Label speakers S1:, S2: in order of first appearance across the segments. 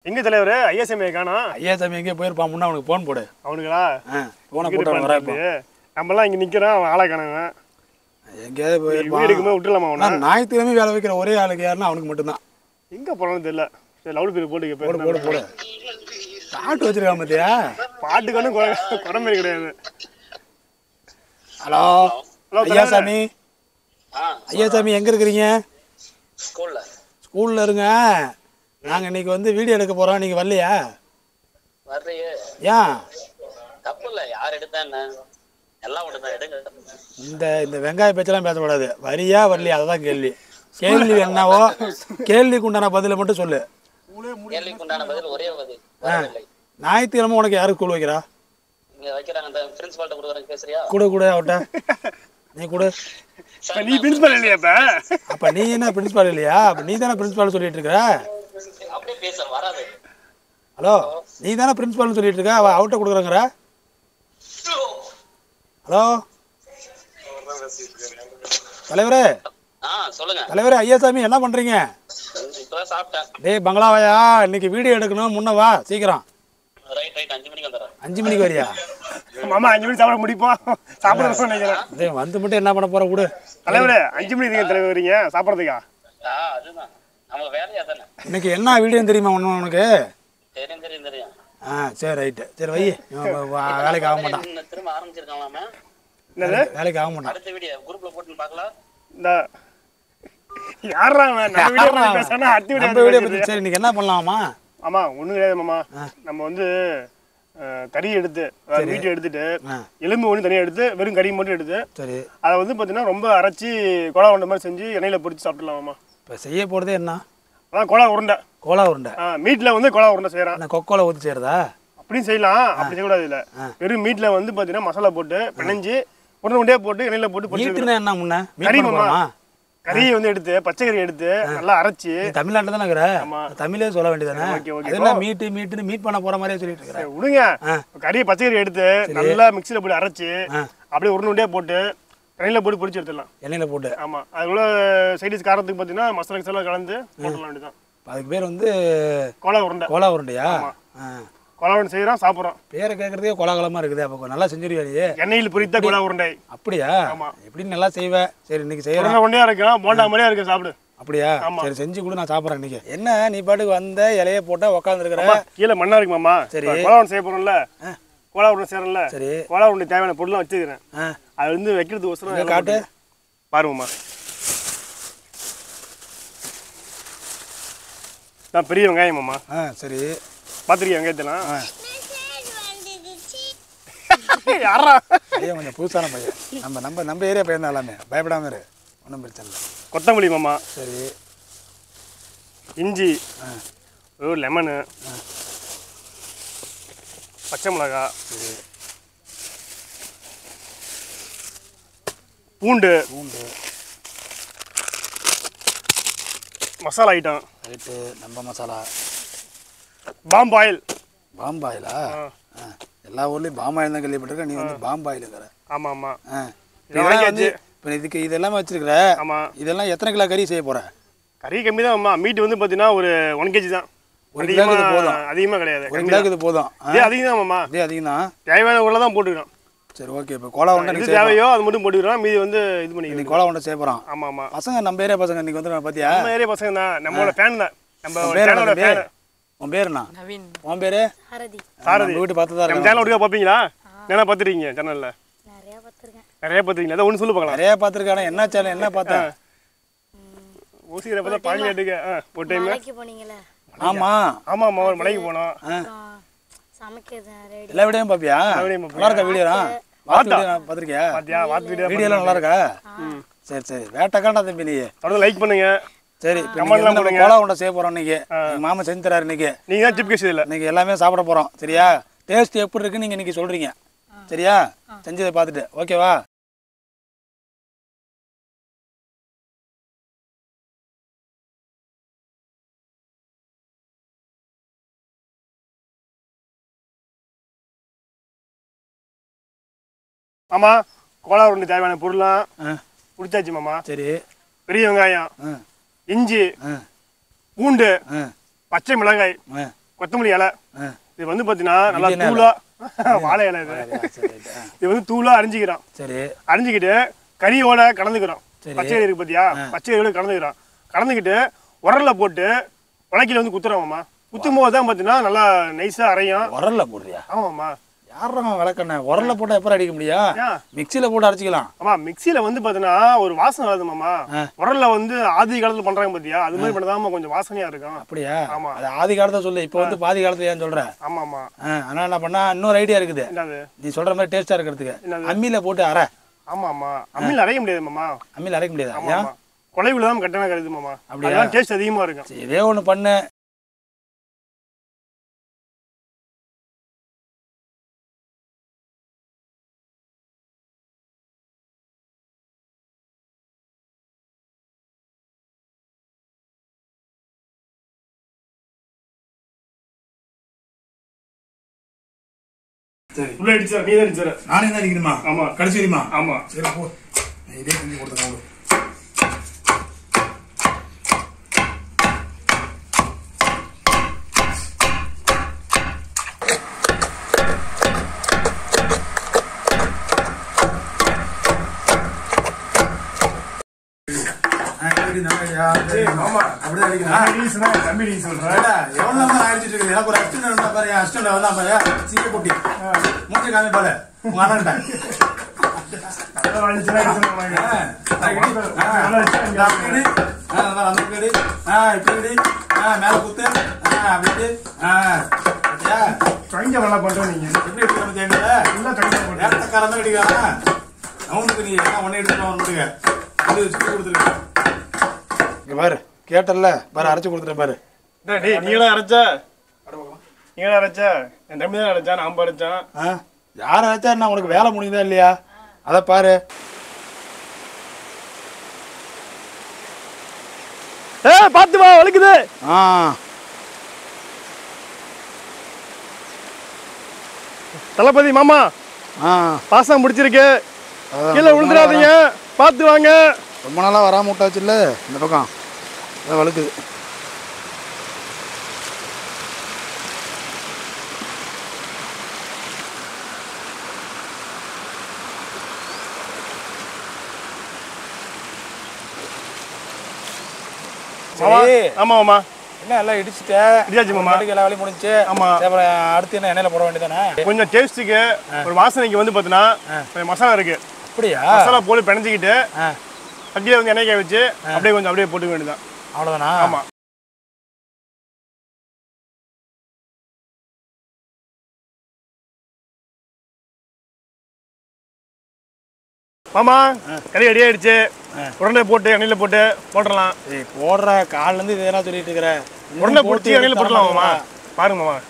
S1: எங்க தலைவர் ஐஎஸ்எம்ஐ காணோம்
S2: ஐயா தம்பி எங்கேயோ போயிருப்பான் முன்னே அவனுக்கு ஃபோன் போடு
S1: அவனுங்களா
S2: ஆ ஃபோனை
S1: இங்கிட்டு
S2: போட்டு அவன் வரா இப்போ
S1: பண்றது. நம்மலாம் இங்க நிக்கிறோம் அவன் ஆளை காணாங்க
S2: எங்கேயாவது
S1: வீடு
S2: போயிருப்பான்
S1: எடுக்கும்போது விட்டுலாமா அவனை
S2: ஆனால் ஞாயிற்றுக்கிழமை வேலை வைக்கிற ஒரே ஆளுக்கு யாருன்னா அவனுக்கு மட்டும்தான்
S1: எங்க போறான்னு தெரியல சரி லவுட் பேர் போட்டு
S2: போடு போடு போடு பாட்டு வச்சிருக்கான் பார்த்தியா
S1: பாட்டுக்கு ஒன்றும் குறமே கிடையாது
S2: ஹலோ
S1: ஹலோ,
S2: ஐயா சாமி
S3: ஆ
S2: ஐயா சாமி எங்கே இருக்கிறீங்க
S3: ஸ்கூல்ல
S2: ஸ்கூலில் இருங்க நாங்கள் இன்னைக்கு வந்து வீடியோ எடுக்க போகிறோம் நீங்கள் வரலையா
S3: வர்றியே
S2: ஏன்
S3: தப்பு இல்ல யார் எடுத்தா என்ன எல்லாம் ஒன்று தான் எடுங்க
S2: இந்த இந்த வெங்காய பேச்செல்லாம் பேசக்கூடாது வரியா வரலையா அதுதான் கேள்வி கேள்வி என்னவோ கேள்விக்கு உண்டான பதிலை மட்டும் சொல்லு
S3: கேள்விக்கு உண்டான பதில் ஒரே பதில் வரவில்லை
S2: ஞாயிற்றுக்கிழமை உனக்கு யாரு ஸ்கூல் வைக்கிறா
S3: இங்க வைக்கிறாங்க அந்த பிரின்சிபால்ட்ட கொடுக்குறேன் பேசுறியா
S2: கொடு கொடு அவட்ட நீ கொடு
S1: இப்ப நீ பிரின்சிபல் இல்லையா இப்ப
S2: அப்போ நீ என்ன பிரின்சிபால் இல்லையா அப்போ நீ தானே பிரின்சிபால் சொல்லிட்டு இருக்கிற
S3: அப்படியே பேச வராது
S2: ஹலோ நீ தானே பிரின்சிபால்னு சொல்லிட்டு இருக்க அவ அவட்ட கொடுக்குறங்கிற ஹலோ தலைவரே
S3: ஆ சொல்லுங்க
S2: தலைவரே ஐயாசாமி என்ன பண்ணுறீங்க
S3: இப்பதான் சாப்பிட்டேன்
S2: டேய் பங்களாவையா இன்னைக்கு வீடியோ எடுக்கணும் முன்ன வா சீக்கிரம்
S3: ரைட் ரைட் அஞ்சு மணிக்கு வந்துடுறேன்
S2: அஞ்சு மணிக்கு வரியா
S1: மாமா அஞ்சு மணி சாப்பிட முடிப்போம் சாப்பிட நினைக்கிறேன்
S2: டேய் வந்து மட்டும் என்ன பண்ண போற விடு
S1: தலைவரே அஞ்சு மணி நீங்க தலைவர் வரீங்க சாப்பிட்றதுக்கா
S3: ஆ அதுதான் நம்ம வேலையா தானே
S2: இன்னைக்கு என்ன வீடியோன்னு தெரியுமா ஒன்று உனக்கு
S3: தெரியும் தெரியும் தெரியும்
S2: ஆ சரி ரைட்டு சரி வை இவன் வ- வ- வேலைக்கு ஆக மாட்டான்
S3: இன்னும் திரும்ப ஆரம்பிச்சிருக்காங்களாமே
S1: என்னது
S2: வேலைக்கு ஆக மாட்டான்
S3: அடுத்த வீடியோ குரூப்ல போட்டு பார்க்கலாம்
S1: இந்த யாரா அவன்? நம்ம வீடியோ பத்தி பேசானா அடுத்த வீடியோ
S2: நம்ம வீடியோ
S1: பத்தி
S2: பற்றி சரி இன்னைக்கு என்ன பண்ணலாமா
S1: ஆமா ஒண்ணும் கிடையாது மாமா நம்ம வந்து அஹ், கறி எடுத்து அதாவது மீட்டு எடுத்துட்டு
S2: ஆ
S1: எலும்பு ஒன்று தனியாக எடுத்து வெறும் கறி மட்டும் எடுத்து
S2: சரி
S1: அதை வந்து பார்த்தீங்கன்னா ரொம்ப அரைச்சி கோலா உருண்டை மாதிரி செஞ்சு எண்ணெயில் பொரிச்சு சாப்பிடலாம் மாமா
S2: இப்போ செய்ய போகிறதே என்ன
S1: அதான் கோலா உருண்டை
S2: கோலா உருண்டை
S1: மீட்டில் வந்து கோலா உருண்டை செய்கிறான்
S2: என்ன கொக்கோல ஊற்றி செய்கிறதா
S1: அப்படியும் செய்யலாம் அப்படி செய்யக்கூடாது இல்லை வெறும் மீட்டில் வந்து பார்த்தீங்கன்னா மசாலா போட்டு பிணைஞ்சு உருண்டை உருண்டையாக போட்டு எண்ணெயில் போட்டு பொரிச்சு
S2: மீட்டுனா என்ன முன்ன மீட்
S1: கறி
S2: பண்ண
S1: மாமா.
S2: போகிறோமா
S1: கறியை வந்து எடுத்து பச்சை கறி எடுத்து நல்லா அரைச்சி
S2: நீ தமிழ்நாட்டில் தானே இருக்கிற
S1: ஆமா.
S2: தமிழே சொல்ல வேண்டியதானே
S1: ஓகே, ஓகே.
S2: அது என்ன மீட்டு மீட்டுன்னு மீட் பண்ண போகிற மாதிரியே சொல்லிட்டு இருக்கிற
S1: விடுங்க
S2: ஆ.
S1: கறியை பச்சை கறி எடுத்து நல்லா மிக்சியில் போட்டு அரைச்சி
S2: ஆ.
S1: அப்படியே உருண்டை உருண்டையாக போட்டு எண்ணெயில் போட்டு பொரிச்சு எடுத்துடலாம்
S2: எண்ணெயில் போட்டு
S1: ஆமாம் அதுக்குள்ள சைடிஸ் காரத்துக்கு பார்த்தீங்கன்னா மசாலா கிசாலா கலந்து போட்டுடலாம் வேண்டியதான்
S2: அதுக்கு பேர் வந்து
S1: கோலா உருண்டை
S2: கோலா உருண்டையா ஆ
S1: கோலா உருண்டை செய்கிறோம் சாப்பிட்றோம்
S2: பேரை கேட்குறதே கோலாகலமாக இருக்குது அப்போ நல்லா செஞ்சுருவியா நீ
S1: எண்ணெயில் பொரித்த கோலா உருண்டை
S2: அப்படியா
S1: ஆமா.
S2: எப்படின்னு நல்லா செய்வேன் சரி இன்னைக்கு செய்யறேன்
S1: உருண்டை உருண்டையாக இருக்கும் போண்டா மாதிரியா இருக்கு சாப்பிடு
S2: அப்படியா
S1: ஆமா.
S2: சரி செஞ்சு கூட நான் சாப்பிட்றேன் இன்னைக்கு என்ன நீ பாட்டுக்கு வந்த இலைய போட்ட உக்காந்துருக்கிற
S1: அம்மா, கீழே மண்ணா இருக்கு மாமா
S2: சரி.
S1: இப்ப கோலா உருண்டை செய்ய போறோம்ல கோலா உருண்டை செய்யறோம்ல
S2: சரி
S1: கோலா உருண்டை தேவையான பொருள்லாம் வச்சுக்கிறேன்
S2: ஆ
S1: அது வந்து வைக்கிறதுக்கு
S2: இங்க
S1: ஒசரம்
S2: காட்டு
S1: பாருங்கம்மா நான் பெரிய வெங்காயம் மாமா
S2: ஆ சரி
S1: பார்த்துருக்கேன் வெங்காயத்தெல்லாம்
S2: ஆ
S1: யாரா
S2: ஐயா கொஞ்சம் புதுசான பையன் நம்ம நம்ம நம்ம ஏரியா பையன் தான் எல்லாமே பயப்படாம இரு ஒன்றும் பிரச்சனை இல்லை
S1: கொத்தமல்லி மாமா
S2: சரி
S1: இஞ்சி
S2: ஆ
S1: ஒரு லெமனு பச்சை மிளகா பூண்டு
S2: பூண்டு
S1: மசாலா ஐட்டம்
S2: ரைட்டு நம்ம மசாலா
S1: பாம்பாயில்
S2: பாம்பாயிலா ஆ எல்லா ஊர்லேயும் பாம்பாயில் தான் கேள்விப்பட்டிருக்கேன் நீ வந்து பாம்பாயிலுங்கிற
S1: ஆமாம் ஆமாம்
S2: ஆ
S1: இதெல்லாம்
S2: இதெல்லாம் வந்து
S1: வாங்கியாச்சு.
S2: இப்போ இதுக்கு இதெல்லாம் வச்சிருக்கிற
S1: ஆமாம்
S2: இதெல்லாம் எத்தனை கிலோ கறி செய்ய போற
S1: கறி கம்மி தான் அம்மா மீட் வந்து பார்த்தீங்கன்னா ஒரு ஒன் கேஜி தான்
S2: ஒரு கிலோக்கு இது போதும்.
S1: அதிகமாக அதிகமாக கிடையாது
S2: ஒரு கிலோக்கு இது போதும் ஆ
S1: இதே அதிகம் தான் மாமா
S2: இதே அதிகம் தான்
S1: தேவையான உள்ள தான் போட்டுக்கிறோம்
S2: சரி ஓகே இப்போ கோலா உண்டை
S1: இது
S2: நீ செய்ய
S1: தேவையோ அது மட்டும் போட்டுக்கிறோம் மீதி வந்து இது பண்ணிக்கிறோம்
S2: இன்னைக்கு கோலா உண்டை செய்ய போகிறோம்
S1: ஆமாம் ஆமாம்
S2: பசங்க நம்ம ஏரியா பசங்க இன்னைக்கு வந்து பார்த்தியா
S1: நம்ம ஏரியா பசங்க தான் நம்மளோட ஃபேன் தான் நம்ம
S2: உன் பேர் என்ன
S1: சேனலோட
S2: தம்பி?
S1: ஃபேன்
S2: உன் பேர் என்ன
S4: நவீன்
S2: உன் பேரு
S4: ஹரதி
S1: சாரதி
S2: நம்ம வீட்டு பார்த்து தான்
S1: நம்ம
S2: இருக்கோம்
S1: சேனல் ஒருக்கா பார்ப்பீங்களா நல்லா பார்த்துருக்கீங்க சேனலில்
S4: நிறைய பார்த்துருக்கேன்
S1: நிறைய பார்த்துருக்கீங்க அதான் ஒன்று சொல்லு பார்க்கலாம்
S2: நிறைய பார்த்துருக்கானே என்ன சேனல் என்ன பார்த்தேன்
S1: ஊசிக்கிற பார்த்தா பால் கேட்டுக்க ஆ ஒரு டைம்
S4: மலைக்கு போனீங்கல்ல
S2: ஆமா
S1: ஆமாம் ஆமாம் ஒரு மலைக்கு போனோம்
S4: அப்புறம் சமைக்கிறது ரெடி
S2: எல்லா வீடியோவும் பார்ப்பியா
S1: வீடியோவும் பார்ப்பேன்.
S2: நல்லா இருக்கா வீடியோ வாத்து வீடியோ பார்த்துருக்கியா
S1: பார்த்தியா வாத்து வீடியோ
S2: வீடியோலாம் நல்லா இருக்கா சரி சரி வேட்டக்காண்டா தம்பி நீ
S1: தொடர்ந்து லைக் பண்ணுங்க
S2: சரி இப்போ
S1: Comment எல்லாம்
S2: நம்ம
S1: பண்ணுங்க.
S2: கோலா உண்டை செய்ய போகிறோம் இன்னைக்கு எங்கள் மாமா செஞ்சு தராரு இன்னைக்கு
S1: நீங்கள் தான் டிப் கேஸ் இதில்
S2: இன்னைக்கு எல்லாமே சாப்பிட போகிறோம் சரியா டேஸ்ட் எப்படி இருக்குன்னு நீங்கள் இன்னைக்கு சொல்கிறீங்க சரியா செஞ்சதை பார்த்துட்டு ஓகேவா
S1: மாமா கோலா உருண்டை தேவையான பொருள்லாம்
S2: ஆ
S1: பிடிச்சாச்சு மாமா
S2: சரி
S1: பெரிய வெங்காயம்
S2: ஆ
S1: இஞ்சி
S2: ஆ
S1: பூண்டு
S2: ஆ
S1: பச்சை மிளகாய்
S2: ஆ
S1: கொத்தமல்லி இலை
S2: ஆ.
S1: இது வந்து பார்த்தீங்கன்னா நல்லா
S2: இது என்ன
S1: தூளா வாழை இலை இது
S2: சரி ரைட்டு. ஆ.
S1: இது வந்து தூளா அரிஞ்சிக்கிறோம்
S2: சரி
S1: அரிஞ்சிக்கிட்டு கறியோட கலந்துக்கிறோம்
S2: சரி.
S1: பச்சை கறி இருக்கு பார்த்தியா பச்சை கறியோட கலந்துக்கிறோம் கலந்துக்கிட்டு உரல்ல போட்டு உலக்கையில வந்து குத்துறோம்மா குத்தும் போது தான் பார்த்தீங்கன்னா நல்லா நைஸாக அரையும்
S2: உரல்ல போடுறியா
S1: ஆமாம்மா
S2: யாரும் விளக்கண்ண உரல்ல போட்டா எப்போ அடிக்க முடியும்
S1: ஏன்
S2: மிக்சியில போட்டு அரைச்சிக்கலாம்
S1: ஆமா மிக்சியில வந்து பார்த்தீங்கன்னா ஒரு வாசனை வருதுமாம்மா
S2: ஆ.
S1: உரல்ல வந்து ஆதி காலத்துல பண்றாங்க பார்த்தியா அது மாதிரி பண்ணதாம கொஞ்சம் வாசனையா இருக்கும்
S2: அப்படியா
S1: ஆமா.
S2: அது ஆதி காலத்தை சொல்லு இப்போ வந்து பாதி காலத்துல ஏன் சொல்ற
S1: ஆமாம்மா
S2: ஆ, ஆனா என்ன பண்ணா இன்னொரு ஐடியா இருக்குது
S1: என்னது
S2: நீ சொல்ற மாதிரி டேஸ்டா இருக்கிறதுக்கு
S1: என்னது?
S2: அம்மியில போட்டு அரை
S1: ஆமாம்மா அம்மியில் அரைய முடியாது மாமா
S2: அம்மியில அரைக்க முடியாதா ஏன்
S1: ஆமாம்மா குலைவுல தான் கட்டணம் கருது மாமா
S2: அப்படியா?
S1: அப்படியா டேஸ்ட் அதிகமா இருக்கும்
S2: சரி, இதே ஒண்ணு பண்ணு சரி
S1: உள்ள அடிச்சார் நீ தான் அடிச்சார்
S2: நானே தான் அடிக்கணுமா
S1: ஆமா.
S2: கடைசி வரையுமா
S1: ஆமா
S2: சரி போ நான் இதே செஞ்சு கொடுத்தேன் கொடு. ஆ, எப்படி நல்லா இல்லையா?
S1: ஆமா
S2: அப்படிதான் அடிக்கணும்.
S1: ரீசனா தம்பி நீ சொல்ற
S2: ஏடா, எவ்வளவு நேரம் தான் அடிச்சிட்டு இருக்குது? எனக்கு ஒரு assistant இருந்தா பாரு, என் assistant வந்தான் பாரு, சீக்கிரம் குட்டி. மூஞ்சி காமி பாரு, உங்க அண்ணன்ட்ட.
S1: நல்லா அடிச்சுனா அடிச்சுனா வாங்க.
S2: ஆ, நான் இடி. ஆ,
S1: நல்லா அடிச்சா
S2: இந்த அப்படி இடி. ஆ, நல்லா அந்த பக்கம் இடி. ஆ, இப்படி இடி. ஆ, மேல குத்து. ஆ, அப்படி இடி. ஆ, பாத்தியா?
S1: கவிஞர் நல்லா பண்றோம் நீங்க
S2: எப்படி இடிக்கிற பத்தியா எங்களை?
S1: நல்லா கவிஞர் பண்றோம்
S2: வேட்டக்காரன் தான் அடிக்கிறான். அவனுக்கு நீ என்ன ஒண்ணே எடுத்துட்டு வரணுங்க. இது வச்சு கொடுத்துருக்க. இங்க பாரு கேட்டல்ல பாரு அரைச்சு கொடுத்துட்டேன் பாரு
S1: டேய், டேய் நீங்களா அரைச்ச நீங்களா அரைச்ச என் தம்பி தான் அரைச்சா நான் அரைச்சான்
S2: ஆ யார் அரைச்சா என்ன உனக்கு வேலை முடியுதா இல்லையா அதை பாரு
S1: ஏ பாத்து வா வலிக்குது
S2: ஆ
S1: தளபதி மாமா
S2: ஆ
S1: பாசம் பிடிச்சிருக்கு
S2: அதான்
S1: கீழே விழுந்துடாதீங்க பார்த்து வாங்க
S2: ரொம்ப நாளாக வராம விட்டாச்சுல்ல இந்த பக்கம் அதான் வழுக்குது
S1: மாமா
S2: சரி
S1: ஆமா மாமா
S2: என்ன எல்லாம் இடிச்சிட்டேன்
S1: இடிச்சாச்சு மாமா.
S2: பாட்டுக்கு எல்லா வேலையும் முடிஞ்சு
S1: ஆமா.
S2: அப்புறம் அடுத்து என்ன எண்ணெயில போட வேண்டியதானே
S1: கொஞ்சம் டேஸ்ட்டுக்கு ஒரு வாசனைக்கு வந்து பார்த்தீங்கன்னா கொஞ்சம் மசாலா இருக்கு
S2: அப்படியா
S1: மசாலா போட்டு பிணைஞ்சிக்கிட்டு
S2: ஆ
S1: சட்டியை வந்து எண்ணெய் காய வச்சு அப்படியே கொஞ்சம் அப்படியே போட்டுக்க வேண்டியதான்
S2: அவ்வளோதானா
S1: ஆமா மாமா கறி ரெடி ஆயிடுச்சு உருண்டை போட்டு எண்ணெயில போட்டு போட்டுடலாம்
S2: ஏய் போடுற கால்ல இருந்து இதெல்லாம் சொல்லிட்டு இருக்கிற இன்னும்
S1: உருண்டை
S2: போட்டு
S1: பிடிச்சி எண்ணெயில
S2: தர
S1: போட்டுலாம் மாமா
S2: மாட்டேங்கிறா.
S1: பாருங்க மாமா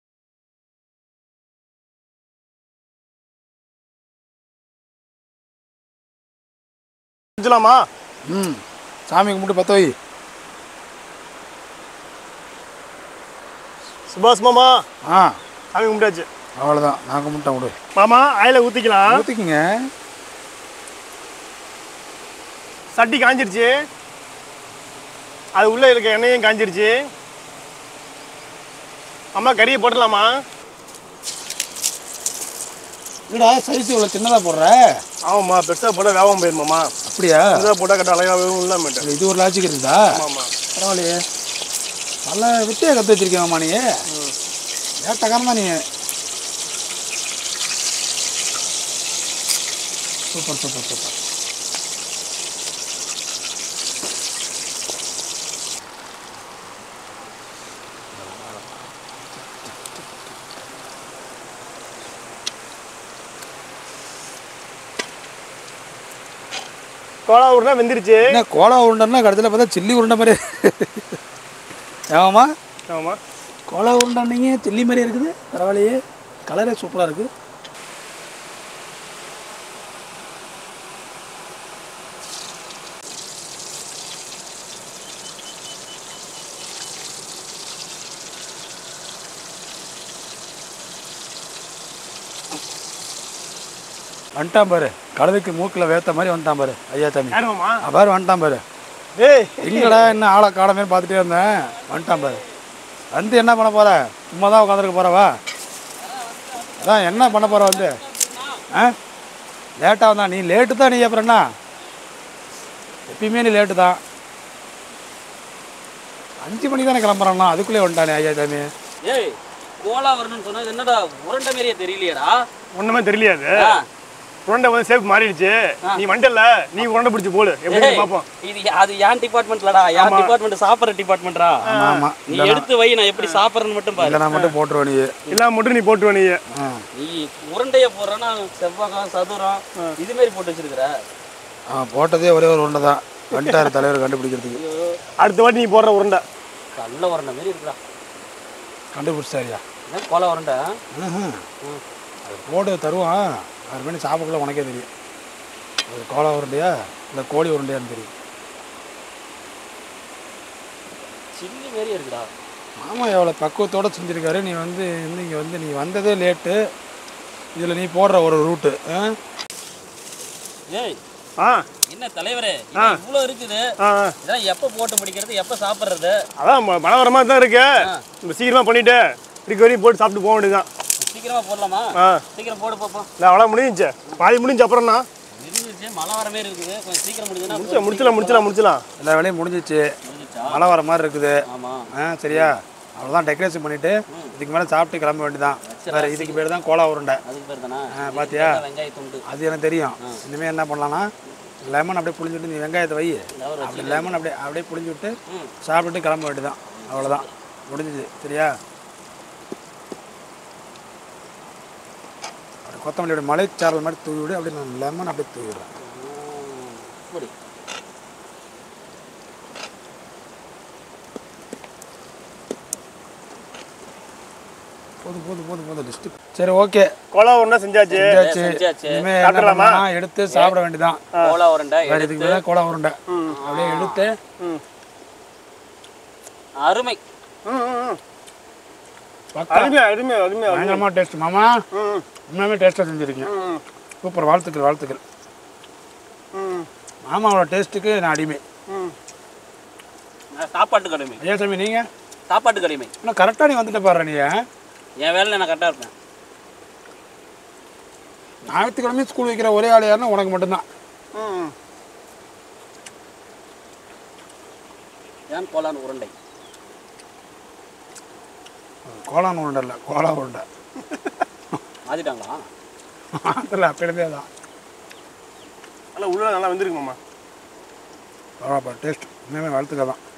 S1: செஞ்சலாமா
S2: ம் சாமி கும்பிட்டு பத்த வை
S1: சுபாஷ் மாமா
S2: ஆ
S1: சாமி கும்பிட்டாச்சு
S2: அவ்வளோதான் நான் கும்பிட்டேன் விடு
S1: மாமா ஆயில ஊத்திக்கலாம்
S2: ஊற்றிக்கிங்க
S1: சட்டி காஞ்சிருச்சு அது உள்ள இருக்க எண்ணெயும் காஞ்சிருச்சு அம்மா கறியை போட்டுடலாமா
S2: இல்லடா சைஸ் இவ்வளோ சின்னதாக போடுற
S1: ஆமாம்மா பெருசாக போட்டால் வேகம் போயிருமாம்மா
S2: அப்படியா
S1: பெருசாக போட்டால் கட்ட அழகாகவும் இல்லாமட்டு
S2: இது ஒரு லாஜிக் இருக்குதா
S1: ஆமாம்மா
S2: பரவாயில்லையே நல்லா வித்தியாக கற்று வச்சிருக்கேம்மா நீ ஏட்டக்காரன் தான் நீ சூப்பர் சூப்பர் சூப்பர்
S1: கோலா உருண்டை வெந்துருச்சு
S2: என்ன கோலா உருண்டைன்னா கடைசியில் பார்த்தா சில்லி உருண்டை மாதிரி ஏமாம்மா
S1: ஆமாம்மா
S2: கோலா உருண்டைன்னீங்க சில்லி மாதிரி இருக்குது பரவாயில்லையே கலரே சூப்பராக இருக்குது வந்துட்டான் பாரு கழுதைக்கு மூக்கில் வேத்த மாதிரி வந்துட்டான் பாரு ஐயா சாமி
S1: யாருமாம்மா
S2: ஆ, பாரு வந்துட்டான் பாரு
S1: ஏய்
S2: எங்கடா என்ன ஆளை காடமே பார்த்துட்டே இருந்தேன் வந்துட்டான் பாரு வந்து என்ன பண்ண போற சும்மா தான் உட்காந்துருக்க போறவா அதான் என்ன பண்ண போற வந்து ஆ லேட்டாக வந்தா நீ லேட்டு தான் நீ அப்புறம் என்ன எப்பயுமே நீ லேட்டு தான் அஞ்சு மணிக்கு தானே கிளம்புறான்னா அதுக்குள்ளே வந்துட்டானே ஐயா சாமி
S5: ஏய் கோலா வரணும்னு சொன்னா இது என்னடா உருண்டை மாதிரியே தெரியலையேடா
S1: ஒண்ணுமே தெரியலையாது
S5: ஆ.
S1: உருண்டை வந்து சேஃப் மாறிடுச்சு நீ வந்துட்டல நீ உருண்டை பிடிச்சி போடு எப்படி
S5: ஏய்,
S1: பார்ப்போம்
S5: இது அது ஏன் டிபார்ட்மெண்ட்லடா என் டிபார்ட்மெண்ட் சாப்பிட்ற டிபார்ட்மெண்ட்ரா
S2: ஆமாம் ஆமாம்
S5: நீ எடுத்து வை நான் எப்படி சாப்பிட்றேன்னு மட்டும் பாரு
S2: இல்லைனா மட்டும் போட்டுருவ நீ
S1: எல்லாம் மட்டும் நீ போட்டு நீ
S2: ஆ
S5: நீ உருண்டைய போடுறேன்னா செவ்வகம் சதுரம் இது மாதிரி போட்டு வச்சிருக்கிற
S2: ஆ போட்டதே ஒரே ஒரு உருண்டை தான் வந்துட்டார் தலைவர் கண்டுபிடிக்கிறதுக்கு
S5: ஐயோ
S1: அடுத்த வாட்டி நீ போடுற உருண்டை
S5: கல்ல உருண்டை மாதிரி இருக்குடா
S2: கண்டுபிடிச்சாரியா
S5: என்ன கோலா உருண்டை
S2: ம்ஹும். அது போட்டு தருவான் அது மாதிரி சாப்பிடக்குள்ள உனக்கே தெரியும் அது கோலா உருண்டையா இல்லை கோழி உருண்டையான்னு தெரியும்
S5: சில்லி மாதிரி இருக்குடா
S2: மாமா எவ்வளோ பக்குவத்தோட செஞ்சுருக்காரு நீ வந்து இன்னும் இங்கே வந்து நீ வந்ததே லேட்டு இதில் நீ போடுற ஒரு ரூட்டு
S5: ஏய்
S1: ஆ
S5: என்ன தலைவரே இது இவ்வளோ இருக்குது
S1: ஆ ஆ.
S5: இதெல்லாம் எப்போ போட்டு முடிக்கிறது எப்போ சாப்பிட்றது
S1: அதான் ம- மழை வர மாதிரி தான் இருக்கு நம்ம சீக்கிரமா பண்ணிட்டு இருக்க வரையும் போட்டு சாப்பிட்டு போக வேண்டியதுதான்
S5: சீக்கிரமா போடலாமா
S1: ஆ
S5: சீக்கிரம் போடு பார்ப்போம்
S1: இல்லை அவ்வளோ முடிஞ்சிச்சு பாதி முடிஞ்ச அப்புறம்னா
S5: இருந்துச்சு மழை வர மாதிரி இருக்குது கொஞ்சம் சீக்கிரம் முடிஞ்சுன்னா
S1: முடிச்சலாம் முடிச்சலாம் முடிச்சலாம் முடிச்சலாம்
S2: எல்லா வேலையும் முடிஞ்சிச்சு
S5: முடிஞ்சிச்சா
S2: மழை வர மாதிரி இருக்குது
S5: ஆமா
S2: ஆ சரியா அவ்வளோதான் டெக்கரேஷன் பண்ணிவிட்டு இதுக்கு மேலே சாப்பிட்டு கிளம்ப வேண்டியதான் வேறு இதுக்கு பேர் தான் கோலா உருண்டை
S5: அதுக்கு பேர் தானே
S2: ஆ பாத்தியா
S5: வெங்காய துண்டு
S2: அது எனக்கு தெரியும் இனிமேல் என்ன பண்ணலாம்னா லெமன் அப்படியே புளிஞ்சுட்டு நீ வெங்காயத்தை வை அப்படி லெமன் அப்படியே அப்படியே புளிஞ்சு விட்டு சாப்பிட்டுட்டு கிளம்ப வேண்டியதான் அவ்வளோதான் முடிஞ்சுது சரியா அப்படி கொத்தமல்லியோட மலைச்சாரல் மாதிரி தூவி விடு அப்படியே நான் லெமன் அப்படியே தூவி விடுறேன்
S5: இப்படி
S2: போதும் போதும் போதும் போதும் லிஸ்ட்டு சரி ஓகே
S1: கோலா ஒன்றா செஞ்சாச்சு
S2: செஞ்சாச்சு
S5: செஞ்சாச்சு.
S2: இனிமேல் என்ன
S1: சாப்பிடலாமா?
S2: பண்ணலாம் எடுத்து சாப்பிட வேண்டியதான்
S5: கோலா உருண்டை
S2: வேறு இதுக்கு மேலே கோலா உருண்டை அப்படியே எடுத்து
S5: அருமை
S1: ம் ம், ம்
S2: பக்கா
S1: அருமையா அருமையா அருமையா
S2: பயங்கரமாக டேஸ்ட் மாமா
S1: ம்
S2: உண்மையாகவே டேஸ்ட்டாக செஞ்சுருக்கீங்க
S1: ம்
S2: சூப்பர் வாழ்த்துக்கள் வாழ்த்துக்கள்
S1: ம்
S2: மாமாவோட டேஸ்ட்டுக்கு நான் அடிமை
S1: ம்
S5: நான் சாப்பாட்டு கடுமை
S2: ஐயா சாமி நீங்கள்
S5: சாப்பாட்டு கடுமை
S2: இன்னும் கரெக்டாக நீ வந்துட்டு பாரு நீ
S5: என் வேலையில் நான் கரெக்டாக இருப்பேன்
S2: ஞாயிற்றுக்கிழமை ஸ்கூல் வைக்கிற ஒரே ஆள் யாருன்னா உனக்கு மட்டும்தான்
S1: ம்
S5: ஏன் கோலான் உருண்டை
S2: கோலான் உருண்டை இல்லை கோலா உருண்டை
S5: மாத்திட்டாங்களா
S2: அதில் அப்படியே தான்
S1: நல்லா உள்ள நல்லா வந்திருக்கு மாமா
S2: பரவாயில்ல டேஸ்ட் உண்மையுமே வாழ்த்துக்கள் தான்